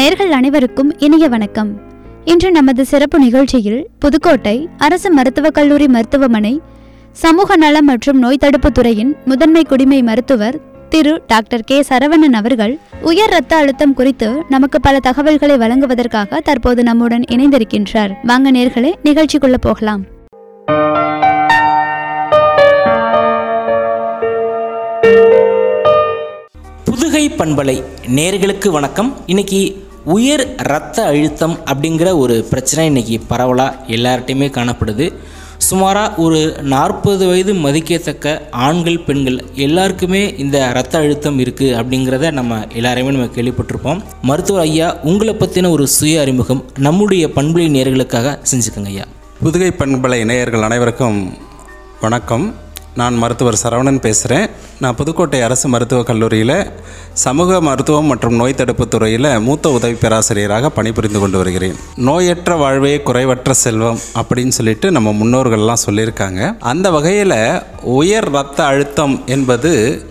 நேர்கள் அனைவருக்கும் இனிய வணக்கம் இன்று நமது சிறப்பு நிகழ்ச்சியில் புதுக்கோட்டை அரசு மருத்துவக் கல்லூரி மருத்துவமனை சமூக நலம் மற்றும் நோய் தடுப்பு துறையின் முதன்மை குடிமை மருத்துவர் திரு டாக்டர் கே சரவணன் அவர்கள் உயர் ரத்த அழுத்தம் குறித்து நமக்கு பல தகவல்களை வழங்குவதற்காக தற்போது நம்முடன் இணைந்திருக்கின்றார் வாங்க நேர்களே நிகழ்ச்சிக்குள்ள போகலாம் புதுகை பண்பலை நேர்களுக்கு வணக்கம் இன்னைக்கு உயர் இரத்த அழுத்தம் அப்படிங்கிற ஒரு பிரச்சனை இன்னைக்கு பரவலாக எல்லார்ட்டையுமே காணப்படுது சுமாராக ஒரு நாற்பது வயது மதிக்கத்தக்க ஆண்கள் பெண்கள் எல்லாருக்குமே இந்த இரத்த அழுத்தம் இருக்குது அப்படிங்கிறத நம்ம எல்லாரையுமே நம்ம கேள்விப்பட்டிருப்போம் மருத்துவர் ஐயா உங்களை பற்றின ஒரு சுய அறிமுகம் நம்முடைய பண்புலை நேர்களுக்காக செஞ்சுக்கோங்க ஐயா புதுகை பண்பலை நேயர்கள் அனைவருக்கும் வணக்கம் நான் மருத்துவர் சரவணன் பேசுகிறேன் நான் புதுக்கோட்டை அரசு மருத்துவக் கல்லூரியில் சமூக மருத்துவம் மற்றும் நோய் தடுப்பு துறையில் மூத்த உதவி பேராசிரியராக பணிபுரிந்து கொண்டு வருகிறேன் நோயற்ற வாழ்வே குறைவற்ற செல்வம் அப்படின்னு சொல்லிட்டு நம்ம முன்னோர்கள்லாம் சொல்லியிருக்காங்க அந்த வகையில் உயர் இரத்த அழுத்தம் என்பது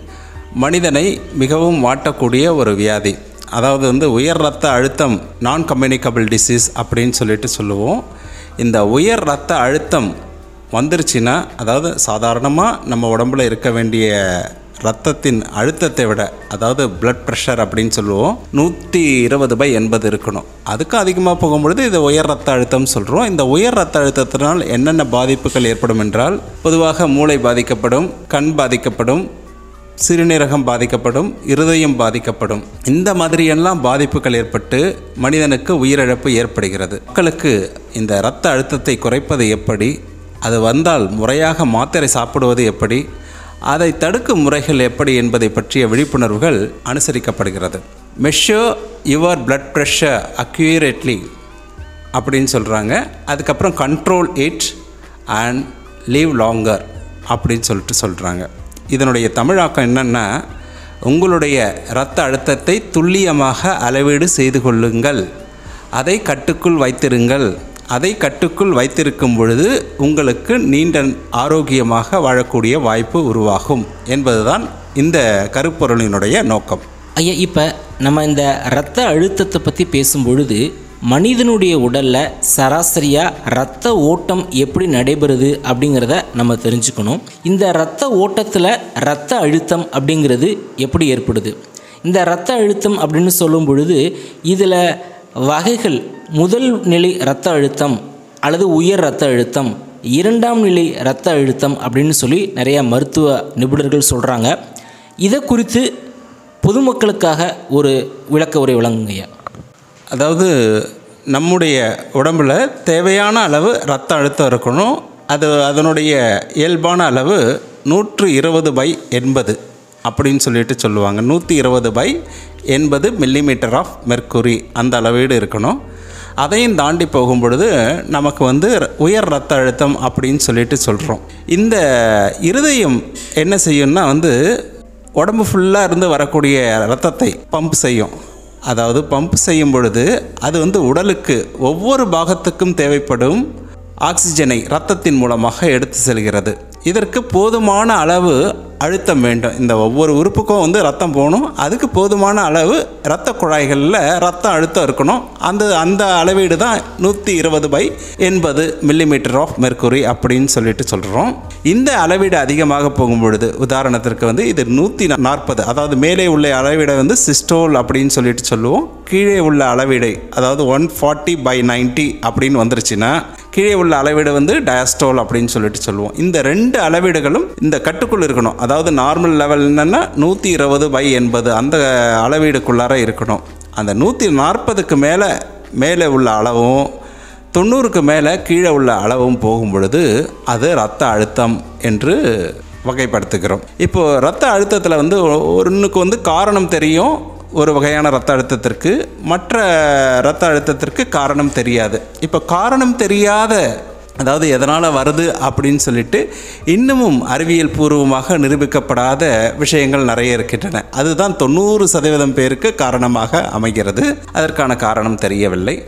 மனிதனை மிகவும் வாட்டக்கூடிய ஒரு வியாதி அதாவது வந்து உயர் இரத்த அழுத்தம் நான் கம்யூனிகபிள் டிசீஸ் அப்படின்னு சொல்லிட்டு சொல்லுவோம் இந்த உயர் இரத்த அழுத்தம் வந்துருச்சுன்னா அதாவது சாதாரணமாக நம்ம உடம்புல இருக்க வேண்டிய ரத்தத்தின் அழுத்தத்தை விட அதாவது பிளட் ப்ரெஷர் அப்படின்னு சொல்லுவோம் நூற்றி இருபது பை எண்பது இருக்கணும் அதுக்கும் அதிகமாக போகும்பொழுது இது உயர் ரத்த அழுத்தம் சொல்கிறோம் இந்த உயர் ரத்த அழுத்தத்தினால் என்னென்ன பாதிப்புகள் ஏற்படும் என்றால் பொதுவாக மூளை பாதிக்கப்படும் கண் பாதிக்கப்படும் சிறுநீரகம் பாதிக்கப்படும் இருதயம் பாதிக்கப்படும் இந்த மாதிரியெல்லாம் பாதிப்புகள் ஏற்பட்டு மனிதனுக்கு உயிரிழப்பு ஏற்படுகிறது மக்களுக்கு இந்த இரத்த அழுத்தத்தை குறைப்பது எப்படி அது வந்தால் முறையாக மாத்திரை சாப்பிடுவது எப்படி அதை தடுக்கும் முறைகள் எப்படி என்பதை பற்றிய விழிப்புணர்வுகள் அனுசரிக்கப்படுகிறது measure your blood pressure accurately அப்படின்னு சொல்கிறாங்க அதுக்கப்புறம் control it and live longer அப்படின்னு சொல்லிட்டு சொல்கிறாங்க இதனுடைய தமிழாக்கம் என்னென்னா உங்களுடைய இரத்த அழுத்தத்தை துல்லியமாக அளவீடு செய்து கொள்ளுங்கள் அதை கட்டுக்குள் வைத்திருங்கள் அதை கட்டுக்குள் வைத்திருக்கும் பொழுது உங்களுக்கு நீண்ட ஆரோக்கியமாக வாழக்கூடிய வாய்ப்பு உருவாகும் என்பதுதான் இந்த கருப்பொருளினுடைய நோக்கம் ஐயா இப்போ நம்ம இந்த இரத்த அழுத்தத்தை பற்றி பேசும் பொழுது மனிதனுடைய உடலில் சராசரியாக இரத்த ஓட்டம் எப்படி நடைபெறுது அப்படிங்கிறத நம்ம தெரிஞ்சுக்கணும் இந்த இரத்த ஓட்டத்தில் இரத்த அழுத்தம் அப்படிங்கிறது எப்படி ஏற்படுது இந்த இரத்த அழுத்தம் அப்படின்னு சொல்லும் பொழுது இதில் வகைகள் முதல் நிலை இரத்த அழுத்தம் அல்லது உயர் இரத்த அழுத்தம் இரண்டாம் நிலை இரத்த அழுத்தம் அப்படின்னு சொல்லி நிறைய மருத்துவ நிபுணர்கள் சொல்கிறாங்க இதை குறித்து பொதுமக்களுக்காக ஒரு விளக்க உரை வழங்குங்க ஐயா அதாவது நம்முடைய உடம்பில் தேவையான அளவு ரத்த அழுத்தம் இருக்கணும் அது அதனுடைய இயல்பான அளவு நூற்று இருபது பை எண்பது அப்படின்னு சொல்லிட்டு சொல்லுவாங்க நூற்றி இருபது பை எண்பது மில்லிமீட்டர் ஆஃப் மெர்க்குரி அந்த அளவீடு இருக்கணும் அதையும் தாண்டி போகும் பொழுது நமக்கு வந்து உயர் ரத்த அழுத்தம் அப்படின்னு சொல்லிட்டு சொல்கிறோம் இந்த இருதயம் என்ன செய்யும்னா வந்து உடம்பு ஃபுல்லாக இருந்து வரக்கூடிய ரத்தத்தை பம்ப் செய்யும் அதாவது பம்ப் செய்யும் பொழுது அது வந்து உடலுக்கு ஒவ்வொரு பாகத்துக்கும் தேவைப்படும் ஆக்சிஜனை இரத்தத்தின் மூலமாக எடுத்து செல்கிறது இதற்கு போதுமான அளவு அழுத்தம் வேண்டும் இந்த ஒவ்வொரு உறுப்புக்கும் வந்து ரத்தம் போகணும் அதுக்கு போதுமான அளவு இரத்த குழாய்களில் ரத்த அழுத்தம் இருக்கணும் அந்த அந்த அளவீடு தான் நூற்றி இருபது பை எண்பது மில்லிமீட்டர் ஆஃப் மெர்க்குரி அப்படின்னு சொல்லிட்டு சொல்கிறோம் இந்த அளவீடு அதிகமாக போகும் பொழுது உதாரணத்திற்கு வந்து இது நூற்றி நாற்பது அதாவது மேலே உள்ள அளவீடை வந்து சிஸ்டோல் அப்படின்னு சொல்லிட்டு சொல்லுவோம் கீழே உள்ள அளவீடை அதாவது ஒன் ஃபார்ட்டி பை நைன்ட்டி அப்படின்னு வந்துருச்சுன்னா கீழே உள்ள அளவீடு வந்து டயஸ்டோல் அப்படின்னு சொல்லிட்டு சொல்லுவோம் இந்த ரெண்டு அளவீடுகளும் இந்த கட்டுக்குள் இருக்கணும் அதாவது நார்மல் லெவல் என்னென்னா நூற்றி இருபது பை எண்பது அந்த அளவீடுக்குள்ளார இருக்கணும் அந்த நூற்றி நாற்பதுக்கு மேலே மேலே உள்ள அளவும் தொண்ணூறுக்கு மேலே கீழே உள்ள அளவும் போகும் பொழுது அது இரத்த அழுத்தம் என்று வகைப்படுத்துகிறோம் இப்போது இரத்த அழுத்தத்தில் வந்து ஒன்றுக்கு வந்து காரணம் தெரியும் ஒரு வகையான ரத்த அழுத்தத்திற்கு மற்ற ரத்த அழுத்தத்திற்கு காரணம் தெரியாது இப்போ காரணம் தெரியாத அதாவது எதனால் வருது அப்படின்னு சொல்லிட்டு இன்னமும் அறிவியல் பூர்வமாக நிரூபிக்கப்படாத விஷயங்கள் நிறைய இருக்கின்றன அதுதான் தொண்ணூறு சதவீதம் பேருக்கு காரணமாக அமைகிறது அதற்கான காரணம் தெரியவில்லை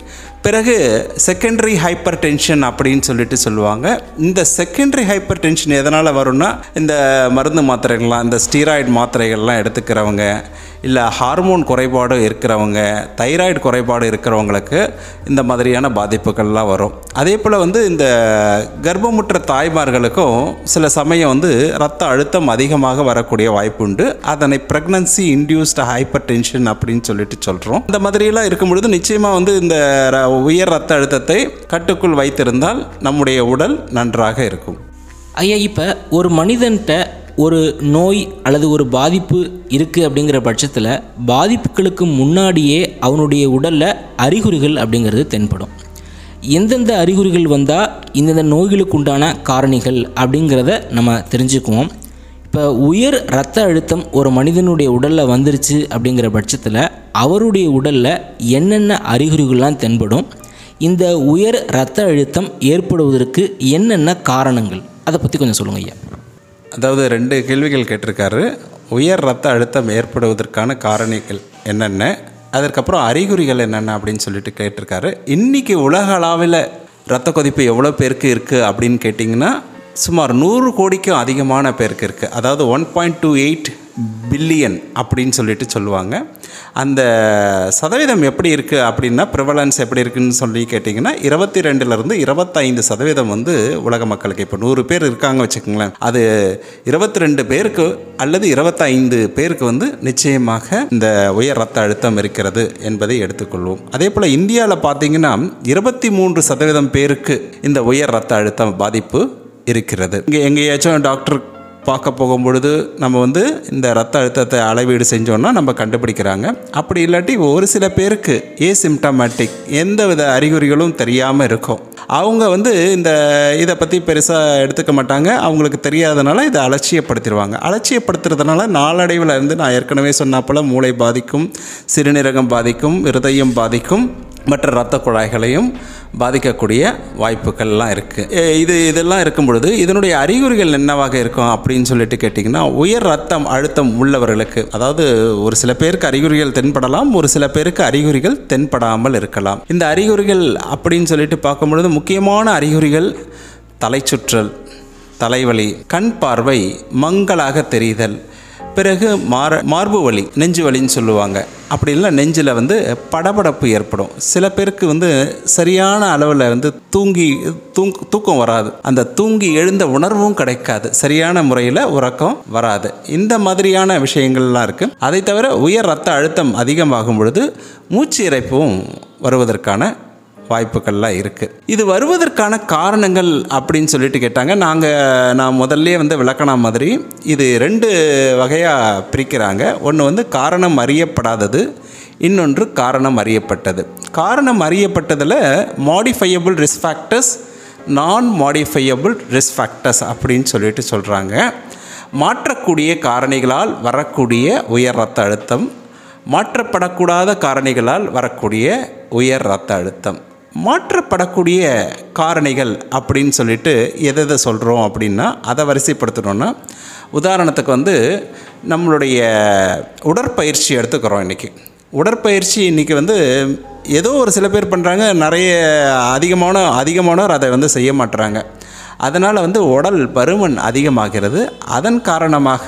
பிறகு செகண்டரி ஹைப்பர் டென்ஷன் அப்படின்னு சொல்லிட்டு சொல்லுவாங்க இந்த செகண்டரி ஹைப்பர் டென்ஷன் எதனால் வரும்னா இந்த மருந்து மாத்திரைகள்லாம் இந்த ஸ்டீராய்டு மாத்திரைகள்லாம் எடுத்துக்கிறவங்க இல்லை ஹார்மோன் குறைபாடு இருக்கிறவங்க தைராய்டு குறைபாடு இருக்கிறவங்களுக்கு இந்த மாதிரியான பாதிப்புகள்லாம் வரும் அதே போல் வந்து இந்த கர்ப்பமுற்ற தாய்மார்களுக்கும் சில சமயம் வந்து ரத்த அழுத்தம் அதிகமாக வரக்கூடிய வாய்ப்பு உண்டு அதனை ப்ரெக்னன்சி இன்டியூஸ்டு ஹைப்பர் டென்ஷன் அப்படின்னு சொல்லிட்டு சொல்கிறோம் இந்த மாதிரியெல்லாம் இருக்கும் பொழுது நிச்சயமாக வந்து இந்த ர- உயர் ரத்த அழுத்தத்தை கட்டுக்குள் வைத்திருந்தால் நம்முடைய உடல் நன்றாக இருக்கும் ஐயா இப்போ ஒரு மனிதன்கிட்ட ஒரு நோய் அல்லது ஒரு பாதிப்பு இருக்குது அப்படிங்கிற பட்சத்தில் பாதிப்புகளுக்கு முன்னாடியே அவனுடைய உடலில் அறிகுறிகள் அப்படிங்கிறது தென்படும் எந்தெந்த அறிகுறிகள் வந்தால் இந்தந்த நோய்களுக்கு உண்டான காரணிகள் அப்படிங்கிறத நம்ம தெரிஞ்சுக்குவோம் இப்போ உயர் இரத்த அழுத்தம் ஒரு மனிதனுடைய உடலில் வந்துருச்சு அப்படிங்கிற பட்சத்தில் அவருடைய உடலில் என்னென்ன அறிகுறிகள்லாம் தென்படும் இந்த உயர் இரத்த அழுத்தம் ஏற்படுவதற்கு என்னென்ன காரணங்கள் அதை பற்றி கொஞ்சம் சொல்லுங்க ஐயா அதாவது ரெண்டு கேள்விகள் கேட்டிருக்காரு உயர் ரத்த அழுத்தம் ஏற்படுவதற்கான காரணிகள் என்னென்ன அதற்கப்புறம் அறிகுறிகள் என்னென்ன அப்படின்னு சொல்லிட்டு கேட்டிருக்காரு இன்றைக்கி உலக அளவில் ரத்த கொதிப்பு எவ்வளோ பேருக்கு இருக்குது அப்படின்னு கேட்டிங்கன்னா சுமார் நூறு கோடிக்கும் அதிகமான பேருக்கு இருக்குது அதாவது one point two eight billion அப்படின்னு சொல்லிட்டு சொல்லுவாங்க அந்த சதவீதம் எப்படி இருக்குது அப்படின்னா ப்ரிவலன்ஸ் எப்படி இருக்குன்னு சொல்லி கேட்டிங்கன்னா இருபத்தி ரெண்டுலேருந்து இருபத்தைந்து சதவீதம் வந்து உலக மக்களுக்கு இப்போ நூறு பேர் இருக்காங்க வச்சுக்கோங்களேன் அது இருபத்தி ரெண்டு பேருக்கு அல்லது இருபத்தைந்து பேருக்கு வந்து நிச்சயமாக இந்த உயர் ரத்த அழுத்தம் இருக்கிறது என்பதை எடுத்துக்கொள்வோம் அதே போல் இந்தியாவில் பார்த்தீங்கன்னா இருபத்தி மூன்று சதவீதம் பேருக்கு இந்த உயர் ரத்த அழுத்தம் பாதிப்பு இருக்கிறது இங்கே எங்கேயாச்சும் டாக்டர் பார்க்க போகும்பொழுது நம்ம வந்து இந்த ரத்த அழுத்தத்தை அளவீடு செஞ்சோன்னா நம்ம கண்டுபிடிக்கிறாங்க அப்படி இல்லாட்டி ஒரு சில பேருக்கு ஏசிம்டமேட்டிக் எந்த வித அறிகுறிகளும் தெரியாமல் இருக்கும் அவங்க வந்து இந்த இதை பற்றி பெருசாக எடுத்துக்க மாட்டாங்க அவங்களுக்கு தெரியாதனால இதை அலட்சியப்படுத்திடுவாங்க அலட்சியப்படுத்துறதுனால நாளடைவில் இருந்து நான் ஏற்கனவே சொன்னாப்போல மூளை பாதிக்கும் சிறுநீரகம் பாதிக்கும் இருதயம் பாதிக்கும் மற்ற இரத்த குழாய்களையும் பாதிக்கக்கூடிய வாய்ப்புகள்லாம் இருக்குது இது இதெல்லாம் இருக்கும் பொழுது இதனுடைய அறிகுறிகள் என்னவாக இருக்கும் அப்படின்னு சொல்லிட்டு கேட்டிங்கன்னா உயர் ரத்தம் அழுத்தம் உள்ளவர்களுக்கு அதாவது ஒரு சில பேருக்கு அறிகுறிகள் தென்படலாம் ஒரு சில பேருக்கு அறிகுறிகள் தென்படாமல் இருக்கலாம் இந்த அறிகுறிகள் அப்படின்னு சொல்லிட்டு பார்க்கும் பொழுது முக்கியமான அறிகுறிகள் தலைச்சுற்றல் தலைவலி கண் பார்வை மங்கலாக தெரிதல் பிறகு மார மார்பு வலி நெஞ்சு வலின்னு சொல்லுவாங்க அப்படி இல்லை நெஞ்சில் வந்து படபடப்பு ஏற்படும் சில பேருக்கு வந்து சரியான அளவில் வந்து தூங்கி தூங் தூக்கம் வராது அந்த தூங்கி எழுந்த உணர்வும் கிடைக்காது சரியான முறையில் உறக்கம் வராது இந்த மாதிரியான விஷயங்கள்லாம் இருக்குது அதை தவிர உயர் ரத்த அழுத்தம் அதிகமாகும் பொழுது மூச்சு இறைப்பும் வருவதற்கான வாய்ப்புகள்லாம் இருக்குது இது வருவதற்கான காரணங்கள் அப்படின்னு சொல்லிட்டு கேட்டாங்க நாங்கள் நான் முதல்ல வந்து விளக்கணா மாதிரி இது ரெண்டு வகையாக பிரிக்கிறாங்க ஒன்று வந்து காரணம் அறியப்படாதது இன்னொன்று காரணம் அறியப்பட்டது காரணம் அறியப்பட்டதில் modifiable risk factors non modifiable risk factors அப்படின்னு சொல்லிட்டு சொல்கிறாங்க மாற்றக்கூடிய காரணிகளால் வரக்கூடிய உயர் ரத்த அழுத்தம் மாற்றப்படக்கூடாத காரணிகளால் வரக்கூடிய உயர் ரத்த அழுத்தம் மாற்றப்படக்கூடிய காரணிகள் அப்படின்னு சொல்லிட்டு எதை எதை சொல்கிறோம் அப்படின்னா அதை வரிசைப்படுத்தணும்னா உதாரணத்துக்கு வந்து நம்மளுடைய உடற்பயிற்சி எடுத்துக்கிறோம் இன்றைக்கி உடற்பயிற்சி இன்றைக்கி வந்து ஏதோ ஒரு சில பேர் பண்ணுறாங்க நிறைய அதிகமான அதிகமானோர் அதை வந்து செய்ய மாட்டுறாங்க அதனால் வந்து உடல் பருமன் அதிகமாகிறது அதன் காரணமாக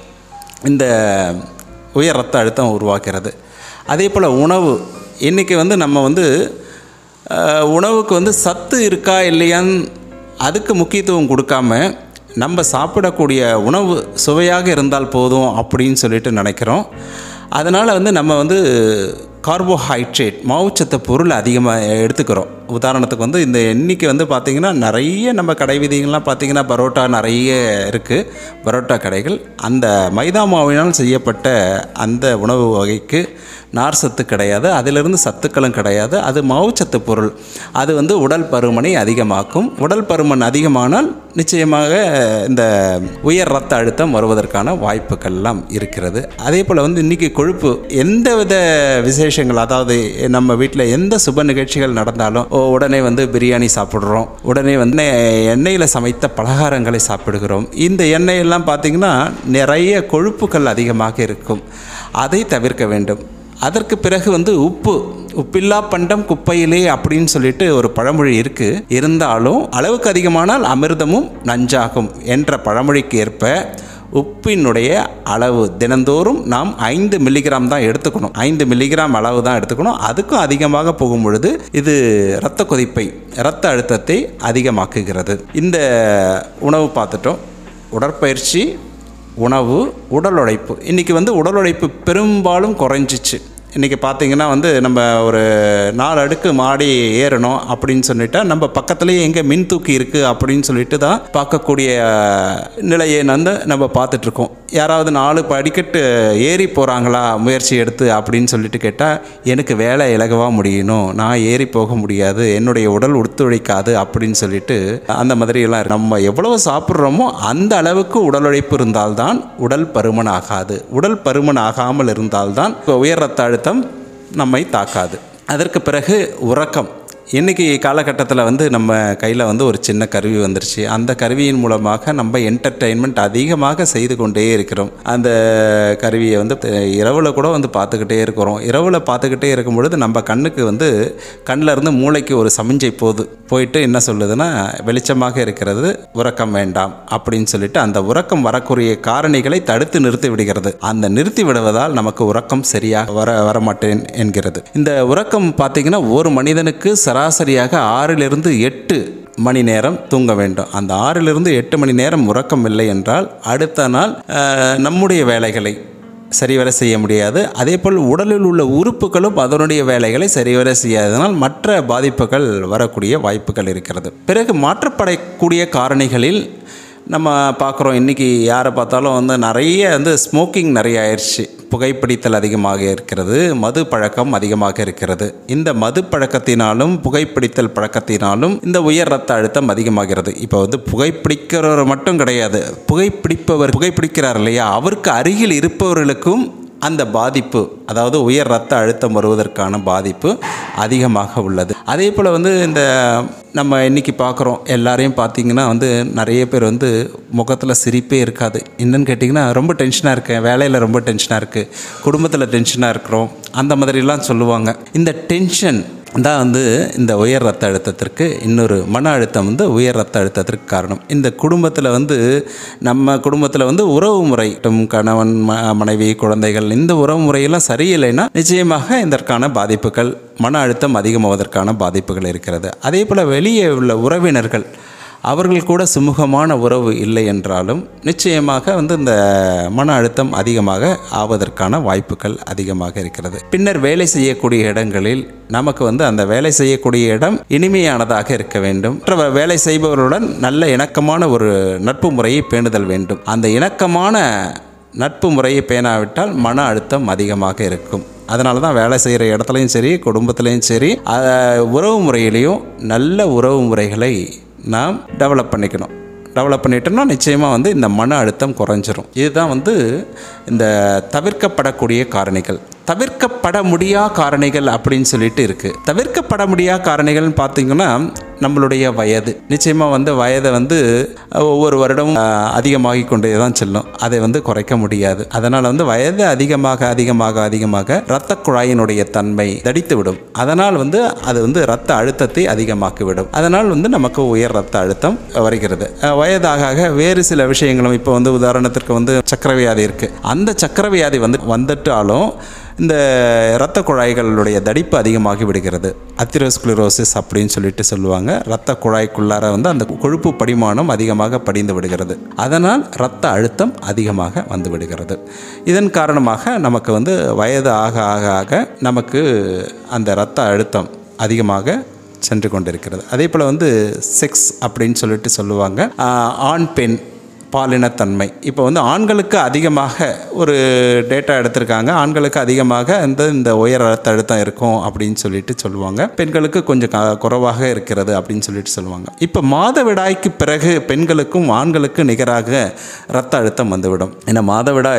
இந்த உயர் ரத்த அழுத்தம் உருவாக்கிறது அதே போல் உணவு இன்றைக்கி வந்து நம்ம வந்து அஹ், உணவுக்கு வந்து சத்து இருக்கா இல்லையான்னு அதுக்கு முக்கியத்துவம் கொடுக்காம நம்ம சாப்பிடக்கூடிய உணவு சுவையாக இருந்தால் போதும் அப்படின்னு சொல்லிட்டு நினைக்கிறோம் அதனால் வந்து நம்ம வந்து கார்போஹைட்ரேட் மாவுச்சத்த பொருள் அதிகமாக எடுத்துக்கிறோம் உதாரணத்துக்கு வந்து இந்த எண்ணிக்கை வந்து பார்த்திங்கன்னா நிறைய நம்ம கடை வீதிகள்லாம் பார்த்திங்கன்னா பரோட்டா நிறைய இருக்குது பரோட்டா கடைகள் அந்த மைதா மாவினால் செய்யப்பட்ட அந்த உணவு வகைக்கு நார் சத்து கிடையாது அதிலிருந்து சத்துக்களும் கிடையாது அது மாவுச்சத்து பொருள் அது வந்து உடல் பருமனை அதிகமாக்கும் உடல் பருமன் அதிகமானால் நிச்சயமாக இந்த உயர் ரத்த அழுத்தம் வருவதற்கான வாய்ப்புகள்லாம் இருக்கிறது அதே போல் வந்து இன்றைக்கி கொழுப்பு எந்தவித விசேஷங்கள் அதாவது நம்ம வீட்டில் எந்த சுப நிகழ்ச்சிகள் நடந்தாலும் ஓ, உடனே வந்து பிரியாணி சாப்பிட்றோம் உடனே வந்து எண்ணெயில் சமைத்த பலகாரங்களை சாப்பிடுகிறோம் இந்த எண்ணெயெல்லாம் பார்த்திங்கன்னா நிறைய கொழுப்புகள் அதிகமாக இருக்கும் அதை தவிர்க்க வேண்டும் அதற்கு பிறகு வந்து உப்பு உப்பில்லா பண்டம் குப்பையிலே அப்படின்னு சொல்லிட்டு ஒரு பழமொழி இருக்கு இருந்தாலும் அளவுக்கு அதிகமானால் அமிர்தமும் நஞ்சாகும் என்ற பழமொழிக்கு ஏற்ப உப்பினுடைய அளவு தினந்தோறும் நாம் ஐந்து மில்லிகிராம் தான் எடுத்துக்கணும் ஐந்து மில்லிகிராம் அளவு தான் எடுத்துக்கணும் அதுக்கும் அதிகமாக போகும் பொழுது இது இரத்த கொதிப்பை இரத்த அழுத்தத்தை அதிகமாக்குகிறது இந்த உணவு பார்த்துட்டோம் உடற்பயிற்சி உணவு உடல் உழைப்பு இன்றைக்கி வந்து உடல் உழைப்பு பெரும்பாலும் குறைஞ்சிச்சு இன்றைக்கி பார்த்தீங்கன்னா வந்து நம்ம ஒரு நாலு அடுக்கு மாடி ஏறணும் அப்படின்னு சொல்லிட்டா நம்ம பக்கத்துலேயே எங்கே மின் தூக்கி இருக்குது அப்படின்னு சொல்லிட்டு தான் பார்க்கக்கூடிய நிலையை வந்து நம்ம பார்த்துட்ருக்கோம் யாராவது நாலு படிக்கட்டு ஏறி போகிறாங்களா முயற்சி எடுத்து அப்படின்னு சொல்லிட்டு கேட்டால் எனக்கு வேலை இலகுவாக முடியணும் நான் ஏறி போக முடியாது என்னுடைய உடல் ஒத்துழைக்காது அப்படின்னு சொல்லிட்டு அந்த மாதிரியெல்லாம் இருக்கு. நம்ம எவ்வளவு சாப்பிட்றோமோ அந்த அளவுக்கு உடல் உழைப்பு இருந்தால்தான் உடல் பருமன் ஆகாது உடல் பருமன் ஆகாமல் இருந்தால்தான் உயர் ரத்த அழுத்தம் நம்மை தாக்காது அதற்கு பிறகு உறக்கம் இன்றைக்கி காலகட்டத்தில் வந்து நம்ம கையில் வந்து ஒரு சின்ன கருவி வந்துருச்சு அந்த கருவியின் மூலமாக நம்ம என்டர்டெயின்மெண்ட் அதிகமாக செய்து கொண்டே இருக்கிறோம் அந்த கருவியை வந்து இரவில் கூட வந்து பார்த்துக்கிட்டே இருக்கிறோம் இரவில் பார்த்துக்கிட்டே இருக்கும் பொழுது நம்ம கண்ணுக்கு வந்து கண்ணில் இருந்து மூளைக்கு ஒரு சமிஞ்சை போகுது போயிட்டு என்ன சொல்லுதுன்னா வெளிச்சமாக இருக்கிறது உறக்கம் வேண்டாம் அப்படின்னு சொல்லிட்டு அந்த உறக்கம் வரக்கூடிய காரணிகளை தடுத்து நிறுத்தி விடுகிறது அந்த நிறுத்தி விடுவதால் நமக்கு உறக்கம் சரியாக வர வரமாட்டேன் என்கிறது இந்த உறக்கம் பார்த்தீங்கன்னா ஒரு மனிதனுக்கு சராசரியாக ஆறிலிருந்து எட்டு மணி நேரம் தூங்க வேண்டும் அந்த ஆறிலிருந்து எட்டு மணி நேரம் உறக்கம் இல்லை என்றால் அடுத்த நாள் அஹ், நம்முடைய வேலைகளை சரிவர செய்ய முடியாது அதே போல் உடலில் உள்ள உறுப்புகளும் அதனுடைய வேலைகளை சரிவர செய்யாததனால் மற்ற பாதிப்புகள் வரக்கூடிய வாய்ப்புகள் இருக்கிறது பிறகு மாற்றப்படக்கூடிய காரணிகளில் நம்ம பார்க்குறோம் இன்றைக்கி யாரை பார்த்தாலும் வந்து நிறைய வந்து ஸ்மோக்கிங் நிறைய ஆயிடுச்சு புகைப்பிடித்தல் அதிகமாக இருக்கிறது மது பழக்கம் அதிகமாக இருக்கிறது இந்த மது பழக்கத்தினாலும் புகைப்பிடித்தல் பழக்கத்தினாலும் இந்த உயர் ரத்த அழுத்தம் அதிகமாகிறது இப்போ வந்து புகைப்பிடிக்கிறவர் மட்டும் கிடையாது புகைப்பிடிப்பவர் புகைப்பிடிக்கிறார் இல்லையா அவருக்கு அருகில் இருப்பவர்களுக்கும் அந்த பாதிப்பு அதாவது உயர் ரத்த அழுத்தம் வருவதற்கான பாதிப்பு அதிகமாக உள்ளது அதே போல் வந்து இந்த நம்ம இன்னைக்கு பார்க்குறோம் எல்லாரையும் பார்த்தீங்கன்னா வந்து நிறைய பேர் வந்து முகத்தில் சிரிப்பே இருக்காது என்னன்னு கேட்டிங்கன்னா ரொம்ப டென்ஷனாக இருக்கேன் வேலையில் ரொம்ப டென்ஷனாக இருக்குது குடும்பத்தில் டென்ஷனாக இருக்கிறோம் அந்த மாதிரிலாம் சொல்லுவாங்க இந்த டென்ஷன் தான் வந்து இந்த உயர் ரத்த அழுத்தத்திற்கு இன்னொரு மன அழுத்தம் வந்து உயர் ரத்த அழுத்தத்திற்கு காரணம் இந்த குடும்பத்தில் வந்து நம்ம குடும்பத்தில் வந்து உறவு முறை டும் கணவன் ம மனைவி குழந்தைகள் இந்த உறவு முறையெல்லாம் சரியில்லைன்னா நிச்சயமாக இதற்கான பாதிப்புகள் மன அழுத்தம் அதிகமாவதற்கான பாதிப்புகள் இருக்கிறது அதே போல் வெளியே உள்ள உறவினர்கள் அவர்கள் கூட சுமூகமான உறவு இல்லை என்றாலும் நிச்சயமாக வந்து இந்த மன அழுத்தம் அதிகமாக ஆவதற்கான வாய்ப்புகள் அதிகமாக இருக்கிறது பின்னர் வேலை செய்யக்கூடிய இடங்களில் நமக்கு வந்து அந்த வேலை செய்யக்கூடிய இடம் இனிமையானதாக இருக்க வேண்டும் மற்ற வேலை செய்பவர்களுடன் நல்ல இணக்கமான ஒரு நட்பு முறையை பேணுதல் வேண்டும் அந்த இணக்கமான நட்பு முறையை பேணாவிட்டால் மன அழுத்தம் அதிகமாக இருக்கும் அதனால தான் வேலை செய்கிற இடத்துலையும் சரி குடும்பத்துலேயும் சரி அஹ், உறவு முறையிலையும் நல்ல உறவு முறைகளை நாம் டெவலப் பண்ணிக்கணும் டெவலப் பண்ணிட்டோம்னா நிச்சயமாக வந்து இந்த மன அழுத்தம் குறைஞ்சிரும் இதுதான் வந்து இந்த தவிர்க்கப்படக்கூடிய காரணிகள் தவிர்க்கப்பட முடியா காரணிகள் அப்படின்னு சொல்லிட்டு இருக்குது தவிர்க்கப்பட முடியா காரணிகள்னு பார்த்தீங்கன்னா நம்மளுடைய வயது நிச்சயமாக வந்து வயதை வந்து ஒவ்வொரு வருடமும் அஹ், அதிகமாகி கொண்டே தான் செல்லும் அதை வந்து குறைக்க முடியாது அதனால் வந்து வயது அதிகமாக அதிகமாக அதிகமாக இரத்த குழாயினுடைய தன்மை தடித்து விடும் அதனால் வந்து அது வந்து இரத்த அழுத்தத்தை அதிகமாக்கிவிடும் அதனால் வந்து நமக்கு உயர் இரத்த அழுத்தம் வருகிறது அஹ், வயதாக ஆக வேறு சில விஷயங்களும் இப்போ வந்து உதாரணத்திற்கு வந்து சக்கரவியாதி இருக்குது அந்த சக்கரவியாதி வந்து வந்துட்டாலும் இந்த இரத்த குழாய்களுடைய தடிப்பு அதிகமாகி விடுகிறது அத்திரோஸ்குலரோசிஸ் அப்படின்னு சொல்லிட்டு சொல்லுவாங்க இரத்த குழாய்க்குள்ளார வந்து அந்த கொழுப்பு படிமானம் அதிகமாக படிந்து விடுகிறது அதனால் இரத்த அழுத்தம் அதிகமாக வந்து விடுகிறது இதன் காரணமாக நமக்கு வந்து வயது ஆக ஆக ஆக நமக்கு அந்த இரத்த அழுத்தம் அதிகமாக சென்று கொண்டிருக்கிறது அதே போல் வந்து செக்ஸ் அப்படின்னு சொல்லிட்டு சொல்லுவாங்க ஆஹ் ஆண் பெண் பாலினத்தன்மை இப்போ வந்து ஆண்களுக்கு அதிகமாக ஒரு டேட்டா எடுத்திருக்காங்க ஆண்களுக்கு அதிகமாக இந்த இந்த உயர் ரத்த அழுத்தம் இருக்கும் அப்படின்னு சொல்லிட்டு சொல்லுவாங்க பெண்களுக்கு கொஞ்சம் க- குறைவாக இருக்கிறது அப்படின்னு சொல்லிட்டு சொல்லுவாங்க இப்போ மாதவிடாய்க்கு பிறகு பெண்களுக்கும் ஆண்களுக்கு நிகராக ரத்த அழுத்தம் வந்துவிடும் ஏன்னா மாதவிடாய்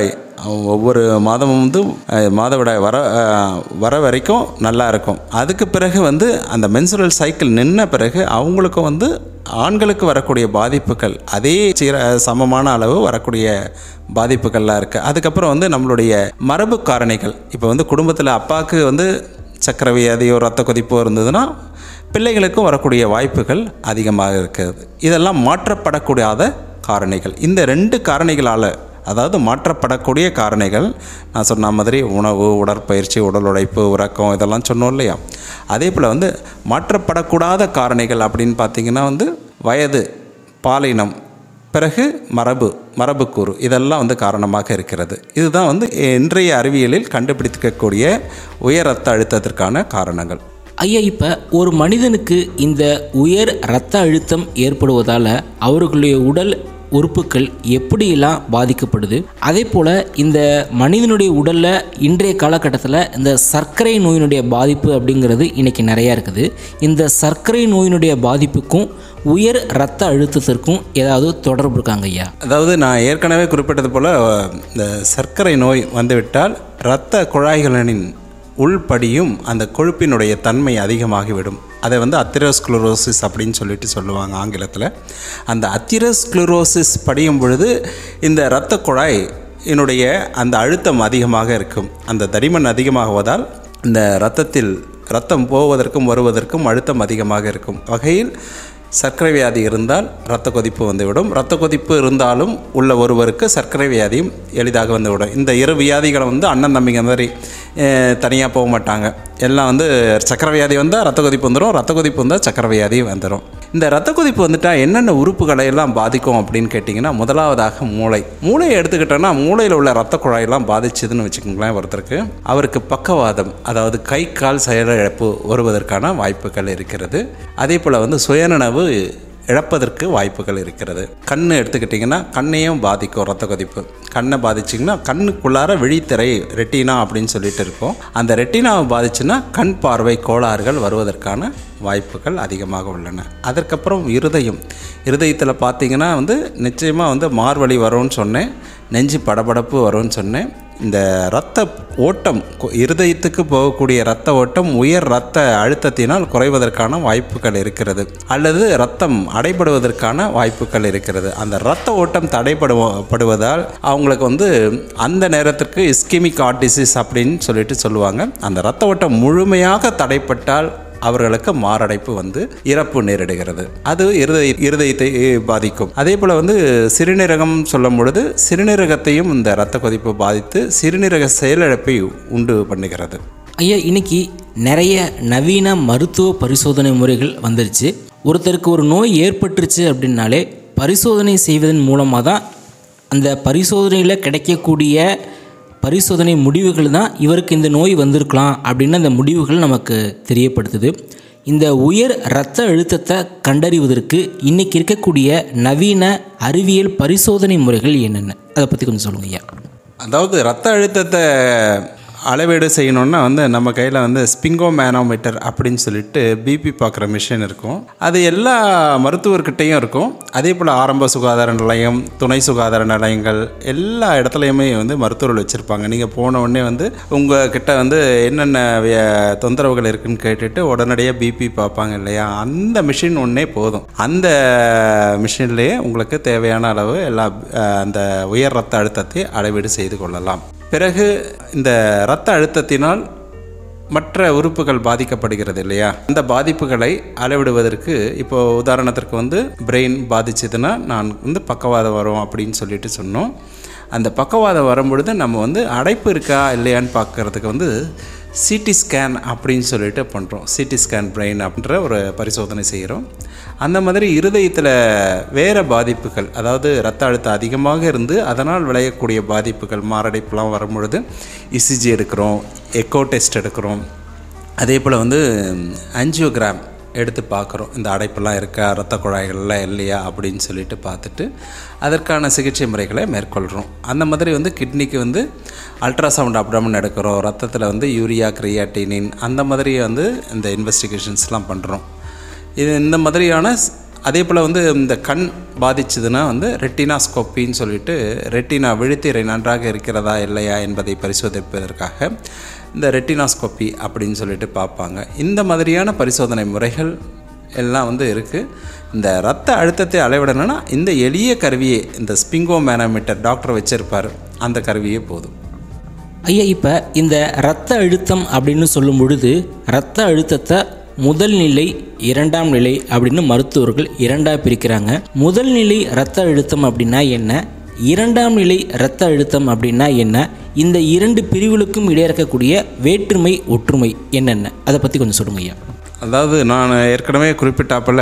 ஒவ்வொரு மாதமும் வந்து அஹ், மாதவிடாய் வர அஹ், வர வரைக்கும் நல்லா இருக்கும் அதுக்கு பிறகு வந்து அந்த மென்சுரல் சைக்கிள் நின்ன பிறகு அவங்களுக்கும் வந்து ஆண்களுக்கு வரக்கூடிய பாதிப்புகள் அதே சீர சமமான அளவு வரக்கூடிய பாதிப்புகள்லாம் இருக்குது அதுக்கப்புறம் வந்து நம்மளுடைய மரபு காரணிகள் இப்போ வந்து குடும்பத்தில் அப்பாவுக்கு வந்து சக்கரை வியாதியோ ரத்த கொதிப்போ இருந்ததுன்னா பிள்ளைகளுக்கும் வரக்கூடிய வாய்ப்புகள் அதிகமாக இருக்கிறது இதெல்லாம் மாற்றப்படக்கூடாத காரணிகள் இந்த ரெண்டு காரணிகளால் அதாவது மாற்றப்படக்கூடிய காரணிகள் நான் சொன்ன மாதிரி உணவு உடற்பயிற்சி உடல் உழைப்பு உறக்கம் இதெல்லாம் சொன்னோம் இல்லையா அதே போல் வந்து மாற்றப்படக்கூடாத காரணிகள் அப்படின்னு பார்த்தீங்கன்னா வந்து வயது பாலினம் பிறகு மரபு மரபுக்கூறு இதெல்லாம் வந்து காரணமாக இருக்கிறது இதுதான் வந்து இன்றைய அறிவியலில் கண்டுபிடிக்கக்கூடிய உயர் ரத்த அழுத்தத்திற்கான காரணங்கள் ஐயா இப்போ ஒரு மனிதனுக்கு இந்த உயர் இரத்த அழுத்தம் ஏற்படுவதால் அவர்களுடைய உடல் உறுப்புகள் எப்படியெல்லாம் பாதிக்கப்படுது அதே போல் இந்த மனிதனுடைய உடலில் இன்றைய காலகட்டத்தில் இந்த சர்க்கரை நோயினுடைய பாதிப்பு அப்படிங்கிறது இன்றைக்கி நிறையா இருக்குது இந்த சர்க்கரை நோயினுடைய பாதிப்புக்கும் உயர் இரத்த அழுத்தத்திற்கும் ஏதாவது தொடர்பு இருக்காங்க ஐயா அதாவது நான் ஏற்கனவே குறிப்பிட்டது போல் இந்த சர்க்கரை நோய் வந்துவிட்டால் இரத்த குழாய்களின் உள்படியும் அந்த கொழுப்பினுடைய தன்மை அதிகமாகிவிடும் அதை வந்து அத்திரோஸ்க்ளரோசிஸ் அப்படின்னு சொல்லிட்டு சொல்லுவாங்க ஆங்கிலத்தில் அந்த அத்திரோஸ்க்ளரோசிஸ் படியும் பொழுது இந்த இரத்த குழாய் என்னுடைய அந்த அழுத்தம் அதிகமாக இருக்கும் அந்த தடிமன் அதிகமாகுவதால் இந்த இரத்தத்தில் ரத்தம் போவதற்கும் வருவதற்கும் அழுத்தம் அதிகமாக இருக்கும் வகையில் சர்க்கரை வியாதி இருந்தால் இரத்த கொதிப்பு வந்துவிடும் இரத்த கொதிப்பு இருந்தாலும் உள்ள ஒருவருக்கு சர்க்கரை வியாதியும் எளிதாக வந்துவிடும் இந்த இரு வியாதிகளை வந்து அண்ணன் தம்பிங்க மாதிரி தனியாக போக மாட்டாங்க எல்லாம் வந்து சர்க்கரை வியாதி வந்தால் ரத்த கொதிப்பு வந்துடும் ரத்த கொதிப்பு வந்தால் சர்க்கரை வியாதி வந்துடும் இந்த ரத்த கொதிப்பு வந்துட்டால் என்னென்ன உறுப்புகளை எல்லாம் பாதிக்கும் அப்படின்னு கேட்டிங்கன்னா முதலாவதாக மூளை மூளையை எடுத்துக்கிட்டோன்னா மூளையில் உள்ள ரத்த குழாயெல்லாம் பாதிச்சதுன்னு வச்சுக்கோங்களேன் ஒருத்தருக்கு அவருக்கு பக்கவாதம் அதாவது கை கால் செயலிழப்பு வருவதற்கான வாய்ப்புகள் இருக்கிறது அதே போல் வந்து சுயநனவு இழப்பதற்கு வாய்ப்புகள் இருக்கிறது கண் எடுத்துக்கிட்டிங்கன்னா கண்ணையும் பாதிக்கும் ரத்த கொதிப்பு கண்ணை பாதிச்சிங்கன்னா கண்ணுக்குள்ளார விழித்திரை ரெட்டினா அப்படின்னு சொல்லிட்டு இருக்கோம் அந்த ரெட்டினாவை பாதிச்சுன்னா கண் பார்வை கோளாறுகள் வருவதற்கான வாய்ப்புகள் அதிகமாக உள்ளன அதற்கப்புறம் இருதயம் இருதயத்தில் பார்த்தீங்கன்னா வந்து நிச்சயமாக வந்து மார்வழி வரும்னு சொன்னேன் நெஞ்சு படபடப்பு வரும்னு சொன்னேன் இந்த இரத்த ஓட்டம் கு- இருதயத்துக்கு போகக்கூடிய இரத்த ஓட்டம் உயர் இரத்த அழுத்தத்தினால் குறைவதற்கான வாய்ப்புகள் இருக்கிறது அல்லது இரத்தம் அடைபடுவதற்கான வாய்ப்புகள் இருக்கிறது அந்த இரத்த ஓட்டம் தடைபடுவதால் அவங்களுக்கு வந்து அந்த நேரத்திற்கு இஸ்கிமிக் ஹார்ட் டிசீஸ் அப்படின்னு சொல்லிட்டு சொல்லுவாங்க அந்த இரத்த ஓட்டம் முழுமையாக தடைப்பட்டால் அவர்களுக்கு மாரடைப்பு வந்து இறப்பு நேரிடுகிறது அது இருதய இருதயத்தை பாதிக்கும் அதே போல் வந்து சிறுநீரகம் சொல்லும் பொழுது சிறுநீரகத்தையும் இந்த இரத்த கொதிப்பு பாதித்து சிறுநீரக செயலிழப்பை உண்டு பண்ணுகிறது ஐயா இன்னைக்கு நிறைய நவீன மருத்துவ பரிசோதனை முறைகள் வந்துருச்சு ஒருத்தருக்கு ஒரு நோய் ஏற்பட்டுருச்சு அப்படின்னாலே பரிசோதனை செய்வதன் மூலமாக தான் அந்த பரிசோதனையில் கிடைக்கக்கூடிய பரிசோதனை முடிவுகள் தான் இவருக்கு இந்த நோய் வந்திருக்கலாம் அப்படின்னு அந்த முடிவுகள் நமக்கு தெரியப்படுத்துது இந்த உயர் இரத்த அழுத்தத்தை கண்டறிவதற்கு இன்னைக்கு இருக்கக்கூடிய நவீன அறிவியல் பரிசோதனை முறைகள் என்னென்ன அதை பற்றி கொஞ்சம் சொல்லுங்க ஐயா அதாவது ரத்த அழுத்தத்தை அளவீடு செய்யணுன்னா வந்து நம்ம கையில் வந்து ஸ்பிங்கோ மேனோமீட்டர் அப்படின்னு சொல்லிட்டு பிபி பார்க்குற மிஷின் இருக்கும் அது எல்லா மருத்துவர்கிட்டையும் இருக்கும் அதே போல் ஆரம்ப சுகாதார நிலையம் துணை சுகாதார நிலையங்கள் எல்லா இடத்துலையுமே வந்து மருத்துவர்கள் வச்சுருப்பாங்க நீங்கள் போன உடனே வந்து உங்கள் கிட்ட வந்து என்னென்ன விய- தொந்தரவுகள் இருக்குன்னு கேட்டுட்டு உடனடியாக பிபி பார்ப்பாங்க இல்லையா அந்த மிஷின் ஒன்றே போதும் அந்த மிஷின்லேயே உங்களுக்கு தேவையான அளவு எல்லா அஹ், அந்த உயர் ரத்த அழுத்தத்தை அளவீடு செய்து கொள்ளலாம் பிறகு இந்த இரத்த அழுத்தத்தினால் மற்ற உறுப்புகள் பாதிக்கப்படுகிறது இல்லையா அந்த பாதிப்புகளை அளவிடுவதற்கு இப்போ உதாரணத்திற்கு வந்து பிரெயின் பாதிச்சதுன்னா நான் வந்து பக்கவாதம் வரும் அப்படின்னு சொல்லிட்டு சொன்னோம் அந்த பக்கவாதம் வரும்பொழுது நம்ம வந்து அடைப்பு இருக்கா இல்லையான்னு பார்க்கறதுக்கு வந்து சிடி ஸ்கேன் அப்படின்னு சொல்லிட்டு பண்ணுறோம் சிடி ஸ்கேன் பிரெயின் அப்படின்ற ஒரு பரிசோதனை செய்கிறோம் அந்த மாதிரி இருதயத்தில் வேறு பாதிப்புகள் அதாவது ரத்த அழுத்தம் அதிகமாக இருந்து அதனால் விளையக்கூடிய பாதிப்புகள் மாரடைப்புலாம் வரும்பொழுது இசிஜி எடுக்கிறோம் எக்கோ டெஸ்ட் எடுக்கிறோம் அதே போல் வந்து ஆஞ்சியோகிராம் எடுத்து பார்க்குறோம் இந்த அடைப்பெல்லாம் இருக்கா ரத்த குழாய்கள்லாம் இல்லையா அப்படின்னு சொல்லிட்டு பார்த்துட்டு அதற்கான சிகிச்சை முறைகளை மேற்கொள்கிறோம் அந்த மாதிரி வந்து கிட்னிக்கு வந்து அல்ட்ராசவுண்ட் அப்டாமன் எடுக்கிறோம் ரத்தத்தில் வந்து யூரியா கிரியாட்டினின் அந்த மாதிரி வந்து இந்த இன்வெஸ்டிகேஷன்ஸ்லாம் பண்ணுறோம் இது இந்த மாதிரியான ஸ்- அதே போல் வந்து இந்த கண் பாதிச்சதுன்னா வந்து ரெட்டினாஸ்கோப்பின்னு சொல்லிட்டு ரெட்டினா விழித்திரை நன்றாக இருக்கிறதா இல்லையா என்பதை பரிசோதிப்பதற்காக இந்த ரெட்டினாஸ்கோப்பி அப்படின்னு சொல்லிட்டு பார்ப்பாங்க இந்த மாதிரியான பரிசோதனை முறைகள் எல்லாம் வந்து இருக்குது இந்த ரத்த அழுத்தத்தை அளவிடணும்னா இந்த எளிய கருவியே இந்த ஸ்பிங்கோ மேனோமீட்டர் டாக்டர் வச்சிருப்பார் அந்த கருவியே போதும் ஐயா இப்போ இந்த இரத்த அழுத்தம் அப்படின்னு சொல்லும் பொழுது இரத்த அழுத்தத்தை முதல் நிலை இரண்டாம் நிலை அப்படின்னு மருத்துவர்கள் இரண்டாக பிரிக்கிறாங்க முதல் நிலை இரத்த அழுத்தம் அப்படின்னா என்ன இரண்டாம் நிலை இரத்த அழுத்தம் அப்படின்னா என்ன இந்த இரண்டு பிரிவுகளுக்கும் இடையே இருக்கக்கூடிய வேற்றுமை ஒற்றுமை என்னென்ன அதை பற்றி கொஞ்சம் சொல்லுங்க ஐயா அதாவது நான் ஏற்கனவே குறிப்பிட்டாப்பில்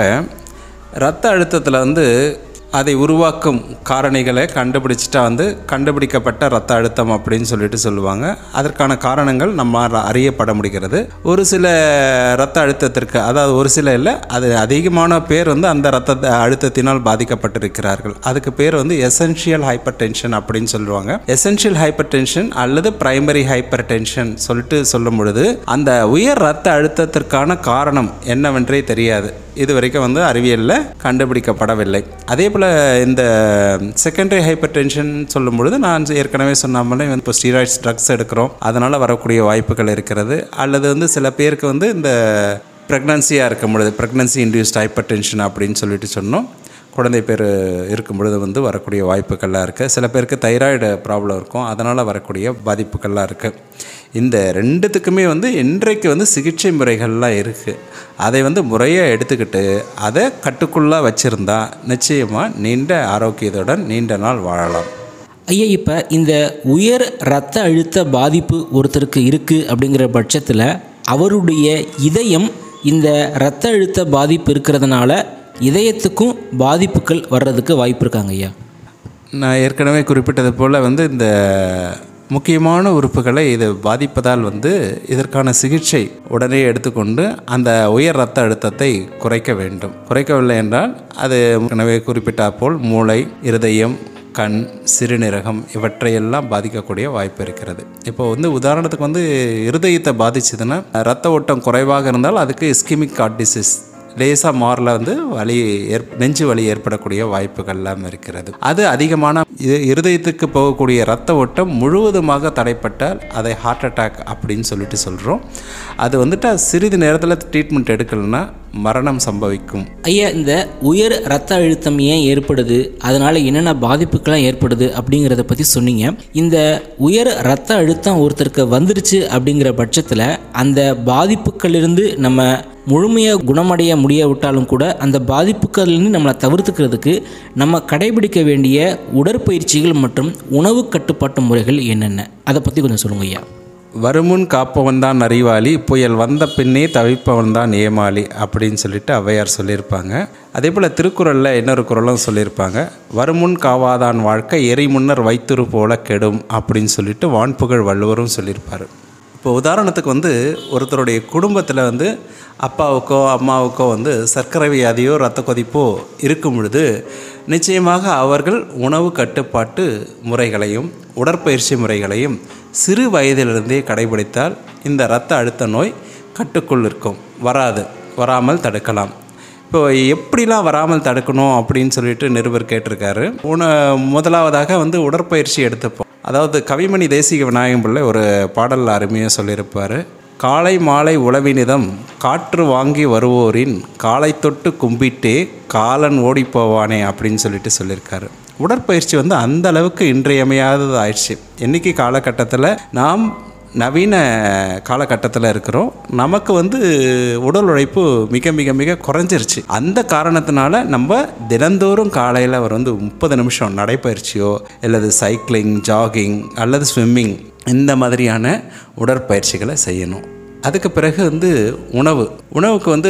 ரத்த அழுத்தத்தில் வந்து அதை உருவாக்கும் காரணிகளை கண்டுபிடிச்சிட்டா வந்து கண்டுபிடிக்கப்பட்ட ரத்த அழுத்தம் அப்படின்னு சொல்லிட்டு சொல்லுவாங்க அதற்கான காரணங்கள் நம்ம அறியப்பட முடிகிறது ஒரு சில ரத்த அழுத்தத்திற்கு அதாவது ஒரு சில இல்லை அது அதிகமான பேர் வந்து அந்த ரத்த அழுத்தத்தினால் பாதிக்கப்பட்டிருக்கிறார்கள் அதுக்கு பேர் வந்து எசென்ஷியல் ஹைப்பர் டென்ஷன் அப்படின்னு சொல்லுவாங்க எசென்ஷியல் ஹைப்பர் டென்ஷன் அல்லது பிரைமரி ஹைப்பர் டென்ஷன் சொல்லிட்டு சொல்லும் பொழுது அந்த உயர் ரத்த அழுத்தத்திற்கான காரணம் என்னவென்றே தெரியாது இது வரைக்கும் வந்து அறிவியலில் கண்டுபிடிக்கப்படவில்லை அதே போல் இந்த செகண்டரி ஹைப்பர் டென்ஷன் சொல்லும் பொழுது நான் ஏற்கனவே சொன்னாமலே வந்து இப்போ ஸ்டீராய்ட்ஸ் ட்ரக்ஸ் எடுக்கிறோம் அதனால் வரக்கூடிய வாய்ப்புகள் இருக்கிறது அல்லது வந்து சில பேருக்கு வந்து இந்த ப்ரெக்னன்சியாக இருக்கும் பொழுது ப்ரெக்னன்சி இன்டியூஸ்ட் ஹைப்பர் டென்ஷன் அப்படின்னு சொல்லிட்டு சொன்னோம் குழந்தை பேர் இருக்கும் பொழுது வந்து வரக்கூடிய வாய்ப்புகள்லாம் இருக்குது சில பேருக்கு தைராய்டு ப்ராப்ளம் இருக்கும் அதனால் வரக்கூடிய பாதிப்புகள்லாம் இருக்குது இந்த ரெண்டுத்துக்குமே வந்து இன்றைக்கு வந்து சிகிச்சை முறைகள்லாம் இருக்குது அதை வந்து முறையாக எடுத்துக்கிட்டு அதை கட்டுக்குள்ளாக வச்சுருந்தா நிச்சயமாக நீண்ட ஆரோக்கியத்துடன் நீண்ட நாள் வாழலாம் ஐயா இப்போ இந்த உயர் இரத்த அழுத்த பாதிப்பு ஒருத்தருக்கு இருக்குது அப்படிங்கிற பட்சத்தில் அவருடைய இதயம் இந்த இரத்த அழுத்த பாதிப்பு இருக்கிறதுனால இதயத்துக்கும் பாதிப்புகள் வர்றதுக்கு வாய்ப்பு இருக்காங்க ஐயா நான் ஏற்கனவே குறிப்பிட்டது போல் வந்து இந்த முக்கியமான உறுப்புகளை இது பாதிப்பதால் வந்து இதற்கான சிகிச்சை உடனே எடுத்துக்கொண்டு அந்த உயர் ரத்த அழுத்தத்தை குறைக்க வேண்டும் குறைக்கவில்லை என்றால் அது ஏற்கனவே குறிப்பிட்டா போல் மூளை இருதயம் கண் சிறுநீரகம் இவற்றையெல்லாம் பாதிக்கக்கூடிய வாய்ப்பு இருக்கிறது இப்போ வந்து உதாரணத்துக்கு வந்து இருதயத்தை பாதிச்சதுன்னா ரத்த ஓட்டம் குறைவாக இருந்தால் அதுக்கு இஸ்கிமிக் ஹார்ட் டிசீஸ் லேசாக மாறல வந்து வலி ஏற் நெஞ்சு வலி ஏற்படக்கூடிய வாய்ப்புகள்லாம் இருக்கிறது அது அதிகமான இது இருதயத்துக்கு போகக்கூடிய ரத்த ஓட்டம் முழுவதுமாக தடைப்பட்டால் அதை ஹார்ட் அட்டாக் அப்படின்னு சொல்லிட்டு சொல்கிறோம் அது வந்துட்டு சிறிது நேரத்தில் ட்ரீட்மெண்ட் எடுக்கலைன்னா மரணம் சம்பவிக்கும் ஐயா இந்த உயர் இரத்த அழுத்தம் ஏன் ஏற்படுது அதனால் என்னென்ன பாதிப்புக்கெல்லாம் ஏற்படுது அப்படிங்கிறத பற்றி சொன்னீங்க இந்த உயர் இரத்த அழுத்தம் ஒருத்தருக்கு வந்துருச்சு அப்படிங்கிற பட்சத்தில் அந்த பாதிப்புகளிலிருந்து நம்ம முழுமையாக குணமடைய முடியாவிட்டாலும் கூட அந்த பாதிப்புகளிலிருந்து நம்மளை தவிர்த்துக்கிறதுக்கு நம்ம கடைபிடிக்க வேண்டிய உடற்பயிற்சிகள் மற்றும் உணவு கட்டுப்பாட்டு முறைகள் என்னென்ன அதை பற்றி கொஞ்சம் சொல்லுங்க ஐயா வருமுன் காப்பவன் தான் அறிவாளி புயல் வந்த பின்னே தவிப்பவன் தான் ஏமாளி அப்படின்னு சொல்லிட்டு ஔவையார் சொல்லியிருப்பாங்க அதே போல் திருக்குறளில் இன்னொரு குறளும் சொல்லியிருப்பாங்க வருமுன் காவாதான் வாழ்க்கை எரி முன்னர் வைத்துரு போல கெடும் அப்படின்னு சொல்லிட்டு வான்புகழ் வள்ளுவரும் சொல்லியிருப்பார் இப்போ உதாரணத்துக்கு வந்து ஒருத்தருடைய குடும்பத்தில் வந்து அப்பாவுக்கோ அம்மாவுக்கோ வந்து சர்க்கரை வியாதியோ இரத்த கொதிப்போ இருக்கும் பொழுது நிச்சயமாக அவர்கள் உணவு கட்டுப்பாட்டு முறைகளையும் உடற்பயிற்சி முறைகளையும் சிறு வயதிலிருந்தே கடைபிடித்தால் இந்த இரத்த அழுத்த நோய் கட்டுக்குள் இருக்கும் வராது வராமல் தடுக்கலாம் இப்போ எப்படிலாம் வராமல் தடுக்கணும் அப்படின்னு சொல்லிட்டு நிருபர் கேட்டிருக்காரு உன முதலாவதாக வந்து உடற்பயிற்சி எடுத்துப்போம் அதாவது கவிமணி தேசிக விநாயகம் பிள்ளை ஒரு பாடல் அருமையாக சொல்லியிருப்பார் காலை மாலை உளவினிதம் காற்று வாங்கி வருவோரின் காலை தொட்டு கும்பிட்டே காலன் ஓடி போவானே அப்படின்னு சொல்லிட்டு சொல்லியிருக்காரு உடற்பயிற்சி வந்து அந்த அளவுக்கு இன்றியமையாதது ஆயிடுச்சு இன்றைக்கி காலகட்டத்தில் நாம் நவீன காலகட்டத்தில் இருக்கிறோம் நமக்கு வந்து உடல் உழைப்பு மிக மிக மிக குறைஞ்சிருச்சு அந்த காரணத்தினால நம்ம தினந்தோறும் காலையில் ஒரு வந்து முப்பது நிமிஷம் நடைப்பயிற்சியோ அல்லது சைக்கிளிங் ஜாகிங் அல்லது ஸ்விம்மிங் இந்த மாதிரியான உடற்பயிற்சிகளை செய்யணும் அதுக்கு பிறகு வந்து உணவு உணவுக்கு வந்து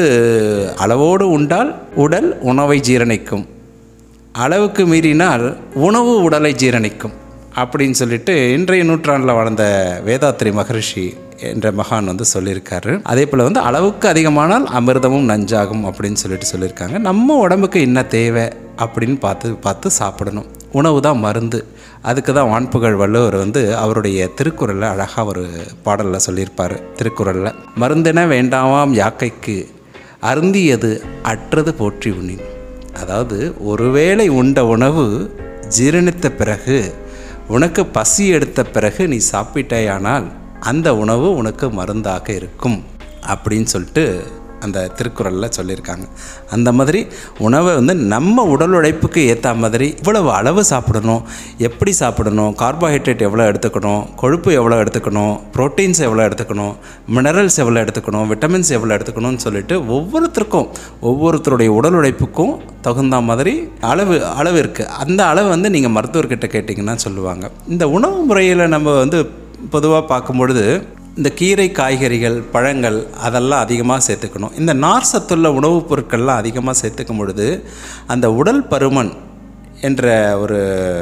அளவோடு உண்டால் உடல் உணவை ஜீரணிக்கும் அளவுக்கு மீறினால் உணவு உடலை ஜீரணிக்கும் அப்படின்னு சொல்லிட்டு இன்றைய நூற்றாண்டில் வாழ்ந்த வேதாத்திரி மகரிஷி என்ற மகான் வந்து சொல்லியிருக்காரு அதே போல் வந்து அளவுக்கு அதிகமானால் அமிர்தமும் நஞ்சாகும் அப்படின்னு சொல்லிட்டு சொல்லியிருக்காங்க நம்ம உடம்புக்கு என்ன தேவை அப்படின்னு பார்த்து பார்த்து சாப்பிடணும் உணவு தான் மருந்து அதுக்கு தான் வான்புகழ் வள்ளுவர் வந்து அவருடைய திருக்குறளில் அழகாக ஒரு பாடலில் சொல்லியிருப்பார் திருக்குறளில் மருந்தென வேண்டாமாம் யாக்கைக்கு அருந்தியது அற்றது போற்றி உண்ணின் அதாவது ஒருவேளை உண்ட உணவு ஜீரணித்த பிறகு உனக்கு பசி எடுத்த பிறகு நீ சாப்பிட்டாயானால் அந்த உணவு உனக்கு மருந்தாக இருக்கும் அப்படின்னு சொல்லிட்டு அந்த திருக்குறளில் சொல்லியிருக்காங்க அந்த மாதிரி உணவை வந்து நம்ம உடல் உழைப்புக்கு ஏற்ற மாதிரி இவ்வளவு அளவு சாப்பிடணும் எப்படி சாப்பிடணும் கார்போஹைட்ரேட் எவ்வளோ எடுத்துக்கணும் கொழுப்பு எவ்வளோ எடுத்துக்கணும் ப்ரோட்டீன்ஸ் எவ்வளோ எடுத்துக்கணும் மினரல்ஸ் எவ்வளோ எடுத்துக்கணும் விட்டமின்ஸ் எவ்வளோ எடுத்துக்கணும்னு சொல்லிட்டு ஒவ்வொருத்தருக்கும் ஒவ்வொருத்தருடைய உடல் உழைப்புக்கும் தகுந்த மாதிரி அளவு அளவு இருக்குது அந்த அளவு வந்து நீங்கள் மருத்துவர்கிட்ட கேட்டிங்கன்னா சொல்லுவாங்க இந்த உணவு முறையில் நம்ம வந்து பொதுவாக பார்க்கும் பொழுது இந்த கீரை காய்கறிகள் பழங்கள் அதெல்லாம் அதிகமாக சேர்த்துக்கணும் இந்த நார் சத்துள்ள உணவுப் பொருட்கள்லாம் அதிகமாக சேர்த்துக்கும் பொழுது அந்த உடல் பருமன் என்ற ஒரு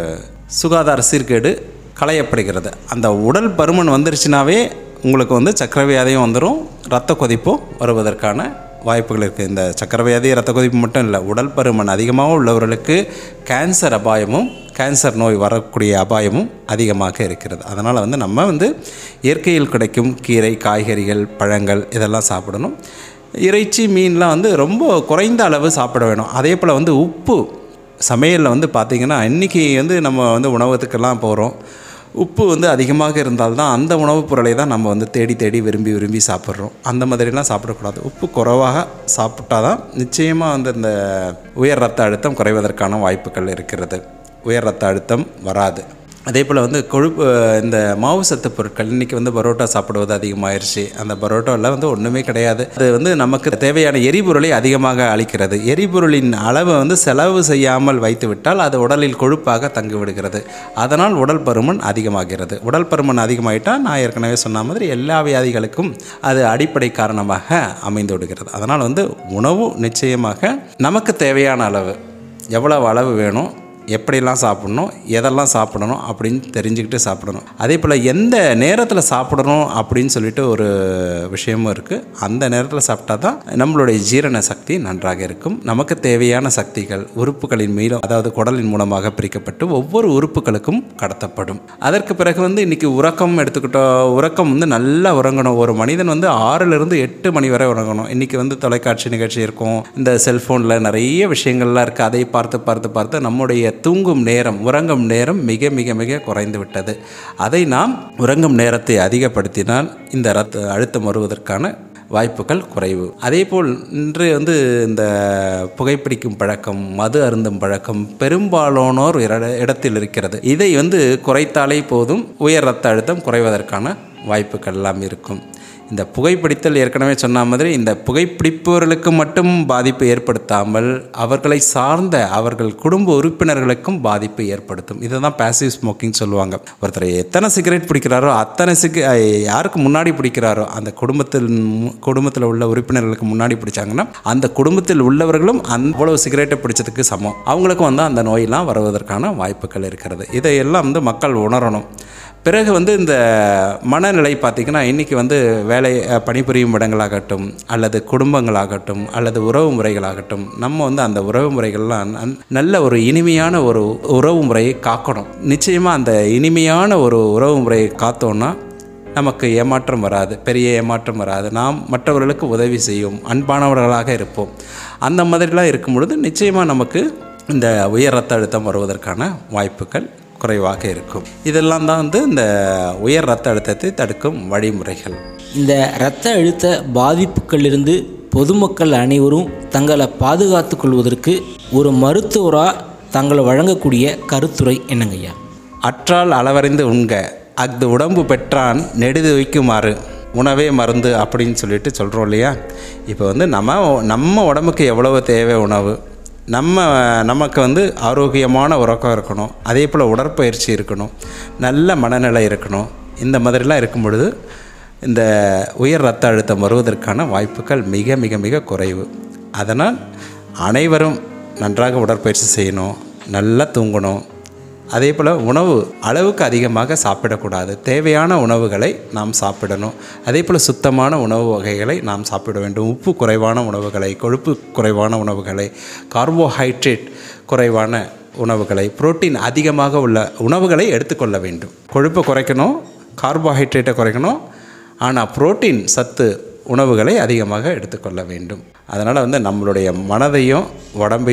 சுகாதார சீர்கேடு களையப்படுகிறது அந்த உடல் பருமன் வந்துருச்சுனாவே உங்களுக்கு வந்து சக்கரை வியாதியும் வந்துடும் இரத்த கொதிப்பும் வருவதற்கான வாய்ப்புகள் இருக்குது இந்த சக்கரை வியாதி இரத்த கொதிப்பு மட்டும் இல்லை உடல் பருமன் அதிகமாக உள்ளவர்களுக்கு கேன்சர் அபாயமும் கேன்சர் நோய் வரக்கூடிய அபாயமும் அதிகமாக இருக்கிறது அதனால் வந்து நம்ம வந்து இயற்கையில் கிடைக்கும் கீரை காய்கறிகள் பழங்கள் இதெல்லாம் சாப்பிடணும் இறைச்சி மீன்லாம் வந்து ரொம்ப குறைந்த அளவு சாப்பிட வேணும் அதே போல் வந்து உப்பு சமையலில் வந்து பார்த்திங்கன்னா இன்றைக்கி வந்து நம்ம வந்து உணவகத்துக்கெல்லாம் போகிறோம் உப்பு வந்து அதிகமாக இருந்தால்தான் அந்த உணவுப் பொருளை தான் நம்ம வந்து தேடி தேடி விரும்பி விரும்பி சாப்பிட்றோம் அந்த மாதிரிலாம் சாப்பிடக்கூடாது உப்பு குறைவாக சாப்பிட்டா தான் நிச்சயமாக வந்து இந்த உயர் ரத்த அழுத்தம் குறைவதற்கான வாய்ப்புகள் இருக்கிறது உயர் ரத்த அழுத்தம் வராது அதே போல் வந்து கொழுப்பு இந்த மாவு சத்து பொருட்கள் இன்றைக்கி வந்து பரோட்டா சாப்பிடுவது அதிகமாயிருச்சு அந்த பரோட்டாவில் வந்து ஒன்றுமே கிடையாது அது வந்து நமக்கு தேவையான எரிபொருளை அதிகமாக அளிக்கிறது எரிபொருளின் அளவை வந்து செலவு செய்யாமல் வைத்து விட்டால் அது உடலில் கொழுப்பாக தங்கி விடுகிறது அதனால் உடல் பருமன் அதிகமாகிறது உடல் பருமன் அதிகமாயிட்டால் நான் ஏற்கனவே சொன்ன மாதிரி எல்லா வியாதிகளுக்கும் அது அடிப்படை காரணமாக அமைந்து விடுகிறது அதனால் வந்து உணவு நிச்சயமாக நமக்கு தேவையான அளவு எவ்வளவு அளவு வேணும் எப்படிலாம் சாப்பிடணும் எதெல்லாம் சாப்பிடணும் அப்படின்னு தெரிஞ்சுக்கிட்டு சாப்பிடணும் அதே போல் எந்த நேரத்தில் சாப்பிடணும் அப்படின்னு சொல்லிட்டு ஒரு விஷயமும் இருக்குது அந்த நேரத்தில் சாப்பிட்டா தான் நம்மளுடைய ஜீரண சக்தி நன்றாக இருக்கும் நமக்கு தேவையான சக்திகள் உறுப்புகளின் மீதும் அதாவது குடலின் மூலமாக பிரிக்கப்பட்டு ஒவ்வொரு உறுப்புகளுக்கும் கடத்தப்படும் அதற்கு பிறகு வந்து இன்றைக்கி உறக்கம் எடுத்துக்கிட்டோம் உறக்கம் வந்து நல்லா உறங்கணும் ஒரு மனிதன் வந்து ஆறிலிருந்து எட்டு மணி வரை உறங்கணும் இன்றைக்கி வந்து தொலைக்காட்சி நிகழ்ச்சி இருக்கும் இந்த செல்ஃபோனில் நிறைய விஷயங்கள்லாம் இருக்குது அதை பார்த்து பார்த்து பார்த்து நம்முடைய தூங்கும் நேரம் உறங்கும் நேரம் மிக மிக மிக குறைந்து விட்டது அதை நாம் உறங்கும் நேரத்தை அதிகப்படுத்தினால் இந்த ரத்த அழுத்தம் வருவதற்கான வாய்ப்புகள் குறைவு அதேபோல் இன்று வந்து இந்த புகைப்பிடிக்கும் பழக்கம் மது அருந்தும் பழக்கம் பெரும்பாலானோர் இர- இடத்தில் இருக்கிறது இதை வந்து குறைத்தாலே போதும் உயர் ரத்த அழுத்தம் குறைவதற்கான வாய்ப்புகள் எல்லாம் இருக்கும் இந்த புகைப்பிடித்தல் ஏற்கனவே சொன்ன மாதிரி இந்த புகைப்பிடிப்பவர்களுக்கு மட்டும் பாதிப்பு ஏற்படுத்தாமல் அவர்களை சார்ந்த அவர்கள் குடும்ப உறுப்பினர்களுக்கும் பாதிப்பு ஏற்படுத்தும் இதை தான் பேசிவ் ஸ்மோக்கிங் சொல்லுவாங்க ஒருத்தர் எத்தனை சிகரெட் பிடிக்கிறாரோ அத்தனை சிக யாருக்கு முன்னாடி பிடிக்கிறாரோ அந்த குடும்பத்தில் மு- குடும்பத்தில் உள்ள உறுப்பினர்களுக்கு முன்னாடி பிடிச்சாங்கன்னா அந்த குடும்பத்தில் உள்ளவர்களும் அந்த அவ்வளவு சிகரெட்டை பிடிச்சதுக்கு சமம் அவங்களுக்கும் வந்து அந்த நோயெல்லாம் வருவதற்கான வாய்ப்புகள் இருக்கிறது இதையெல்லாம் வந்து மக்கள் உணரணும் பிறகு வந்து இந்த மனநிலை பார்த்திங்கன்னா இன்றைக்கி வந்து வேலை அஹ், பணிபுரியும் இடங்களாகட்டும் அல்லது குடும்பங்களாகட்டும் அல்லது உறவு முறைகளாகட்டும் நம்ம வந்து அந்த உறவு முறைகள்லாம் நன்- நல்ல ஒரு இனிமையான ஒரு உறவு முறையை காக்கணும் நிச்சயமாக அந்த இனிமையான ஒரு உறவு முறையை காத்தோன்னா நமக்கு ஏமாற்றம் வராது பெரிய ஏமாற்றம் வராது நாம் மற்றவர்களுக்கு உதவி செய்யும் அன்பானவர்களாக இருப்போம் அந்த மாதிரிலாம் இருக்கும் பொழுது நிச்சயமாக நமக்கு இந்த உயர் ரத்த அழுத்தம் வருவதற்கான வாய்ப்புகள் குறைவாக இருக்கும் இதெல்லாம் தான் வந்து இந்த உயர் ரத்த அழுத்தத்தை தடுக்கும் வழிமுறைகள் இந்த இரத்த அழுத்த பாதிப்புகளிலிருந்து பொதுமக்கள் அனைவரும் தங்களை பாதுகாத்துக் கொள்வதற்கு ஒரு மருத்துவராக தங்களை வழங்கக்கூடிய கருத்துரை என்னங்கய்யா அற்றால் அளவறிந்து உண்க அஃது உடம்பு பெற்றான் நெடுது வைக்குமாறு உணவே மருந்து அப்படின்னு சொல்லிட்டு சொல்கிறோம் இல்லையா இப்போ வந்து நம்ம நம்ம உடம்புக்கு எவ்வளவு தேவை உணவு நம்ம நமக்கு வந்து ஆரோக்கியமான உறக்கம் இருக்கணும் அதே போல் உடற்பயிற்சி இருக்கணும் நல்ல மனநிலை இருக்கணும் இந்த மாதிரிலாம் இருக்கும் பொழுது இந்த உயர் ரத்த அழுத்தம் வருவதற்கான வாய்ப்புகள் மிக மிக மிக குறைவு அதனால் அனைவரும் நன்றாக உடற்பயிற்சி செய்யணும் நல்லா தூங்கணும் அதே போல் உணவு அளவுக்கு அதிகமாக சாப்பிடக்கூடாது தேவையான உணவுகளை நாம் சாப்பிடணும் அதே போல் சுத்தமான உணவு வகைகளை நாம் சாப்பிட வேண்டும் உப்பு குறைவான உணவுகளை கொழுப்பு குறைவான உணவுகளை கார்போஹைட்ரேட் குறைவான உணவுகளை புரோட்டீன் அதிகமாக உள்ள உணவுகளை எடுத்துக்கொள்ள வேண்டும் கொழுப்பை குறைக்கணும் கார்போஹைட்ரேட்டை குறைக்கணும் ஆனால் புரோட்டீன் சத்து உணவுகளை அதிகமாக எடுத்துக்கொள்ள வேண்டும் அதனால் வந்து நம்மளுடைய மனதையும் உடம்பையும்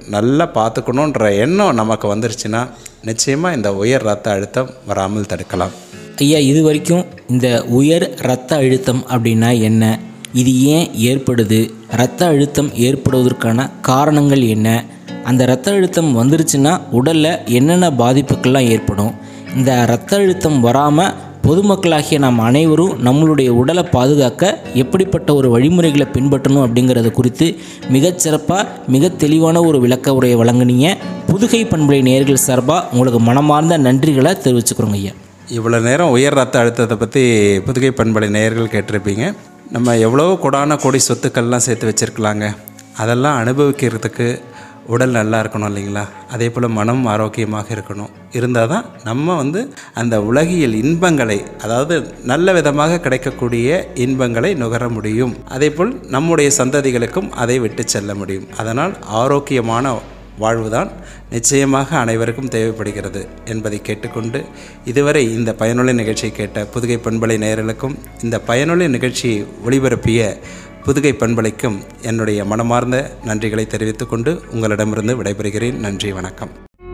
நல்லா பார்த்துக்கணுன்ற எண்ணம் நமக்கு வந்துருச்சுன்னா நிச்சயமாக இந்த உயர் ரத்த அழுத்தம் வராமல் தடுக்கலாம் ஐயா இது வரைக்கும் இந்த உயர் இரத்த அழுத்தம் அப்படின்னா என்ன இது ஏன் ஏற்படுது இரத்த அழுத்தம் ஏற்படுவதற்கான காரணங்கள் என்ன அந்த இரத்த அழுத்தம் வந்துருச்சுன்னா உடலில் என்னென்ன பாதிப்புக்கள்லாம் ஏற்படும் இந்த இரத்த அழுத்தம் வராமல் பொதுமக்களாகிய நாம் அனைவரும் நம்மளுடைய உடலை பாதுகாக்க எப்படிப்பட்ட ஒரு வழிமுறைகளை பின்பற்றணும் அப்படிங்கிறது குறித்து மிகச்சிறப்பாக மிக தெளிவான ஒரு விளக்க உரையை வழங்குனீங்க புதுகை பண்புலை நேர்கள் சார்பாக உங்களுக்கு மனமார்ந்த நன்றிகளை தெரிவிச்சுக்கிறோங்க ஐயா இவ்வளோ நேரம் உயர் ரத்த அழுத்தத்தை பற்றி புதுகை பண்பலை நேயர்கள் கேட்டிருப்பீங்க நம்ம எவ்வளோ கொடான கோடி சொத்துக்கள்லாம் சேர்த்து வச்சுருக்கலாங்க அதெல்லாம் அனுபவிக்கிறதுக்கு உடல் நல்லா இருக்கணும் இல்லைங்களா அதே போல் மனம் ஆரோக்கியமாக இருக்கணும் இருந்தால் தான் நம்ம வந்து அந்த உலகியல் இன்பங்களை அதாவது நல்ல விதமாக கிடைக்கக்கூடிய இன்பங்களை நுகர முடியும் அதே போல் நம்முடைய சந்ததிகளுக்கும் அதை விட்டு செல்ல முடியும் அதனால் ஆரோக்கியமான வாழ்வுதான் நிச்சயமாக அனைவருக்கும் தேவைப்படுகிறது என்பதை கேட்டுக்கொண்டு இதுவரை இந்த பயனுள்ள நிகழ்ச்சியை கேட்ட புதுகை பண்பலை நேயர்களுக்கும் இந்த பயனுள்ள நிகழ்ச்சியை ஒளிபரப்பிய புதுகை பண்பலைக்கும் என்னுடைய மனமார்ந்த நன்றிகளை தெரிவித்துக்கொண்டு உங்களிடமிருந்து விடைபெறுகிறேன் நன்றி வணக்கம்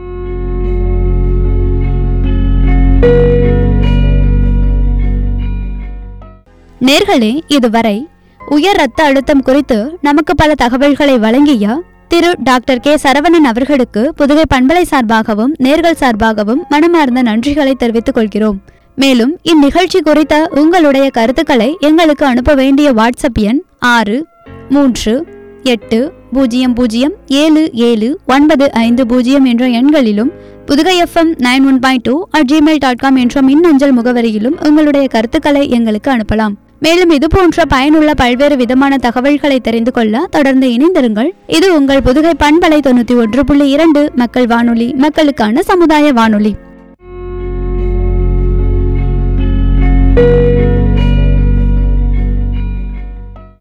நேர்களே இதுவரை உயர் ரத்த அழுத்தம் குறித்து நமக்கு பல தகவல்களை வழங்கிய திரு டாக்டர் கே சரவணன் அவர்களுக்கு புதுகை பண்பலை சார்பாகவும் நேர்கள் சார்பாகவும் மனமார்ந்த நன்றிகளை தெரிவித்துக் கொள்கிறோம் மேலும் இந்நிகழ்ச்சி குறித்த உங்களுடைய கருத்துக்களை எங்களுக்கு அனுப்ப வேண்டிய வாட்ஸ்அப் எண் ஆறு மூன்று எட்டு பூஜ்ஜியம் பூஜ்ஜியம் ஏழு ஏழு ஒன்பது ஐந்து பூஜ்ஜியம் என்ற எண்களிலும் Pudugai FM nine one point two at Gmail dot com என்ற மின்னஞ்சல் முகவரியிலும் உங்களுடைய கருத்துக்களை எங்களுக்கு அனுப்பலாம் மேலும் இது போன்ற பயனுள்ள பல்வேறு விதமான தகவல்களை தெரிந்து கொள்ள தொடர்ந்து இணைந்திருங்கள் இது உங்கள் புதுகை பண்பலை தொண்ணூற்றி ஒன்று புள்ளி இரண்டு மக்கள் வானொலி மக்களுக்கான சமுதாய வானொலி